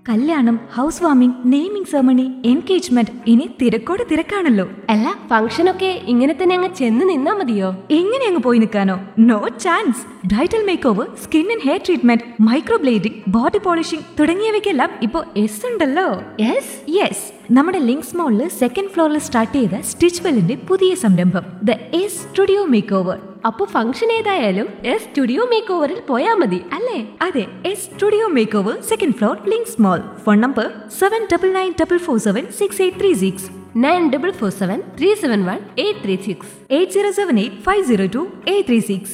കല്യാണം house warming naming ceremony engagement ഇനി തിരക്കോട് തിരക്കാണല്ലോ അല്ല ഫംഗ്ഷനൊക്കെ ഇങ്ങനെ തന്നെ അങ്ങ് ചെന്ന് നിന്നാ മതിയോ എങ്ങനെ അങ്ങ് പോയി നിൽക്കാനോ no chance bridal makeover skin and hair treatment microblading body polishing തുടങ്ങിയവയ്ക്കെല്ലാം ഇപ്പോൾ എസ് ഉണ്ടല്ലോ യെസ് യെസ് നമ്മുടെ ലിങ്ക്സ് മോളിൽ സെക്കൻഡ് ഫ്ലോറിൽ സ്റ്റാർട്ട് ചെയ്ത സ്റ്റിച്ച് വെല്ലിന്റെ പുതിയ സംരംഭം the S studio makeover അപ്പൊ ഫംഗ്ഷൻ ഏതായാലും എസ് സ്റ്റുഡിയോ മേക്ക് ഓവറിൽ പോയാ മതി അല്ലേ അതെ S studio makeover second floor Links mall phone number seven double nine double four seven six eight three six nine double four seven three seven one eight three six eight zero seven eight five zero two eight three six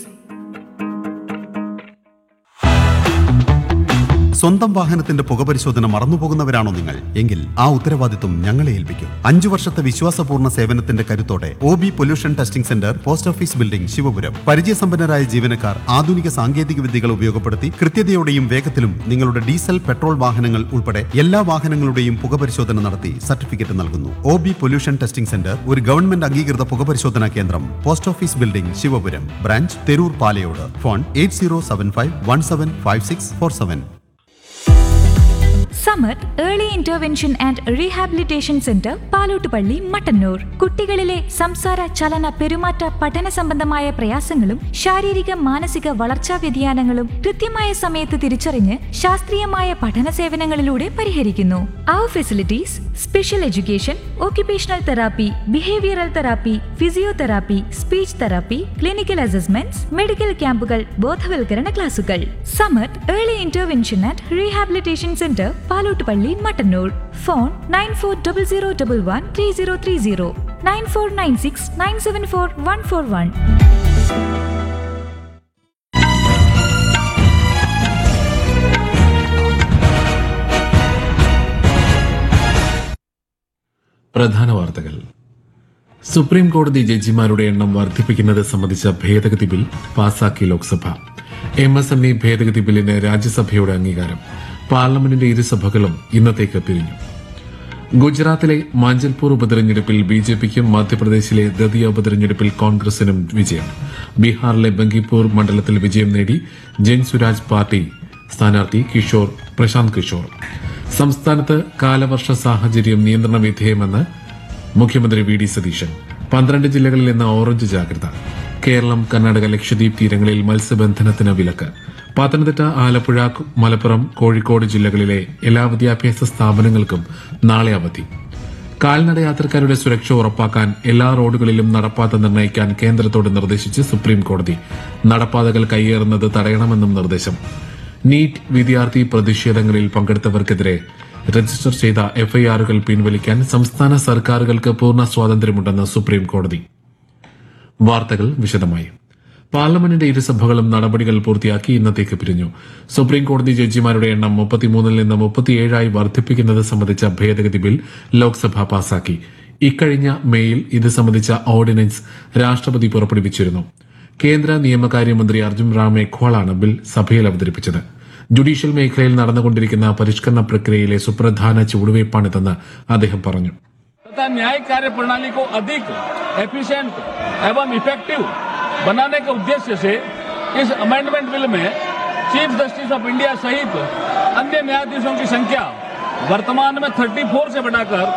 സ്വന്തം വാഹനത്തിന്റെ പുകപരിശോധന മറന്നുപോകുന്നവരാണോ നിങ്ങൾ എങ്കിൽ ആ ഉത്തരവാദിത്വം ഞങ്ങളെ ഏൽപ്പിക്കും അഞ്ചു വർഷത്തെ വിശ്വാസപൂർണ്ണ സേവനത്തിന്റെ കരുത്തോടെ O B pollution testing centre post office building Shivapuram പരിചയസമ്പന്നരായ ജീവനക്കാർ ആധുനിക സാങ്കേതിക വിദ്യകൾ ഉപയോഗപ്പെടുത്തി കൃത്യതയോടെയും വേഗത്തിലും നിങ്ങളുടെ ഡീസൽ പെട്രോൾ വാഹനങ്ങൾ ഉൾപ്പെടെ എല്ലാ വാഹനങ്ങളുടെയും പുകപരിശോധന നടത്തി സർട്ടിഫിക്കറ്റ് നൽകുന്നു O B pollution testing centre ഒരു ഗവൺമെന്റ് അംഗീകൃത പുകപരിശോധനാ കേന്ദ്രം post office building Shivapuram branch Theroor Palayode phone eight zero seven five one seven five six four seven Samar early intervention and rehabilitation centre Palottupalli Mattannur കുട്ടികളിലെ സംസാര ചലന പെരുമാറ്റ പഠന സംബന്ധമായ പ്രയാസങ്ങളും ശാരീരിക മാനസിക വളർച്ചാ വ്യതിയാനങ്ങളും കൃത്യമായ സമയത്ത് തിരിച്ചറിഞ്ഞ് ശാസ്ത്രീയമായ പഠന സേവനങ്ങളിലൂടെ പരിഹരിക്കുന്നു അവർ facilities special education occupational therapy behavioural therapy physiotherapy speech therapy clinical assessments medical ക്യാമ്പുകൾ ബോധവൽക്കരണ ക്ലാസുകൾ Samar early intervention and rehabilitation centre Palottupalli Mattannur phone nine four double zero double one three zero three zero nine four nine six nine seven four one four one പ്രധാന വാർത്തകൾ supreme കോടതി ജഡ്ജിമാരുടെ എണ്ണം വർദ്ധിപ്പിക്കുന്നത് സംബന്ധിച്ച ഭേദഗതി ബിൽ പാസാക്കി Lok Sabha M S M E ഭേദഗതി ബില്ലിന് രാജ്യസഭയുടെ അംഗീകാരം പാർലമെന്റിന്റെ ഇരുസഭകളും ഇന്നത്തേക്ക് പിരിഞ്ഞു ഗുജറാത്തിലെ മാഞ്ചൽപൂർ ഉപതെരഞ്ഞെടുപ്പിൽ ബി ജെ പിക്കും മധ്യപ്രദേശിലെ ദതിയ ഉപതെരഞ്ഞെടുപ്പിൽ കോൺഗ്രസിനും വിജയം ബീഹാറിലെ ബങ്കിപ്പൂർ മണ്ഡലത്തിൽ വിജയം നേടി ജൻ സുരാജ് പാർട്ടി സ്ഥാനാർത്ഥി കിഷോർ പ്രശാന്ത് കിഷോർ സംസ്ഥാനത്ത് കാലവർഷ സാഹചര്യം നിയന്ത്രണ വിധേയമെന്ന് മുഖ്യമന്ത്രി വി ഡി സതീശൻ പന്ത്രണ്ട് ജില്ലകളിൽ ഇന്ന് ഓറഞ്ച് ജാഗ്രത കേരളം കർണാടക ലക്ഷദ്വീപ് തീരങ്ങളിൽ മത്സ്യബന്ധനത്തിന് വിലക്ക് പത്തനംതിട്ട ആലപ്പുഴ മലപ്പുറം കോഴിക്കോട് ജില്ലകളിലെ എല്ലാ വിദ്യാഭ്യാസ സ്ഥാപനങ്ങൾക്കും നാളെ അവധി കാൽനട യാത്രക്കാരുടെ സുരക്ഷ ഉറപ്പാക്കാൻ എല്ലാ റോഡുകളിലും നടപ്പാത നിർണ്ണയിക്കാൻ കേന്ദ്രത്തോട് നിർദ്ദേശിച്ച് സുപ്രീം കോടതി നടപ്പാതകൾ കയ്യേറുന്നത് തടയണമെന്നും നിർദ്ദേശം നീറ്റ് വിദ്യാർത്ഥി പ്രതിഷേധങ്ങളിൽ പങ്കെടുത്തവർക്കെതിരെ രജിസ്റ്റർ ചെയ്ത എഫ്ഐആറുകൾ പിൻവലിക്കാൻ സംസ്ഥാന സർക്കാരുകൾക്ക് പൂർണ്ണ സ്വാതന്ത്ര്യമുണ്ടെന്ന് സുപ്രീം കോടതി വാർത്തകൾ വിശദമായി പാർലമെന്റിന്റെ ഇരുസഭകളും നടപടികൾ പൂർത്തിയാക്കി ഇന്നത്തേക്ക് പിരിഞ്ഞു സുപ്രീം കോടതി ജഡ്ജിമാരുടെ എണ്ണം മുപ്പത്തിമൂന്നിൽ നിന്ന് മുപ്പത്തിയേഴായി വർദ്ധിപ്പിക്കുന്നത് സംബന്ധിച്ച ഭേദഗതി ബിൽ ലോക്സഭ പാസാക്കി ഇക്കഴിഞ്ഞ മേയിൽ ഇത് സംബന്ധിച്ച ഓർഡിനൻസ് രാഷ്ട്രപതി പുറപ്പെടുവിച്ചിരുന്നു കേന്ദ്ര നിയമകാര്യമന്ത്രി അർജുൻ റാം മേഘ്വാളാണ് ബിൽ സഭയിൽ അവതരിപ്പിച്ചത് ജുഡീഷ്യൽ മേഖലയിൽ നടന്നുകൊണ്ടിരിക്കുന്ന പരിഷ്കരണ പ്രക്രിയയിലെ സുപ്രധാന ചുവടുവയ്പ്പാണിതെന്ന് അദ്ദേഹം പറഞ്ഞു तथा न्यायिक कार्य प्रणाली को अधिक एफिशिएंट एवं इफेक्टिव बनाने के उद्देश्य से इस अमेंडमेंट बिल में चीफ जस्टिस ऑफ इंडिया सहित अन्य न्यायाधीशों की संख्या वर्तमान में 34 से बढ़ाकर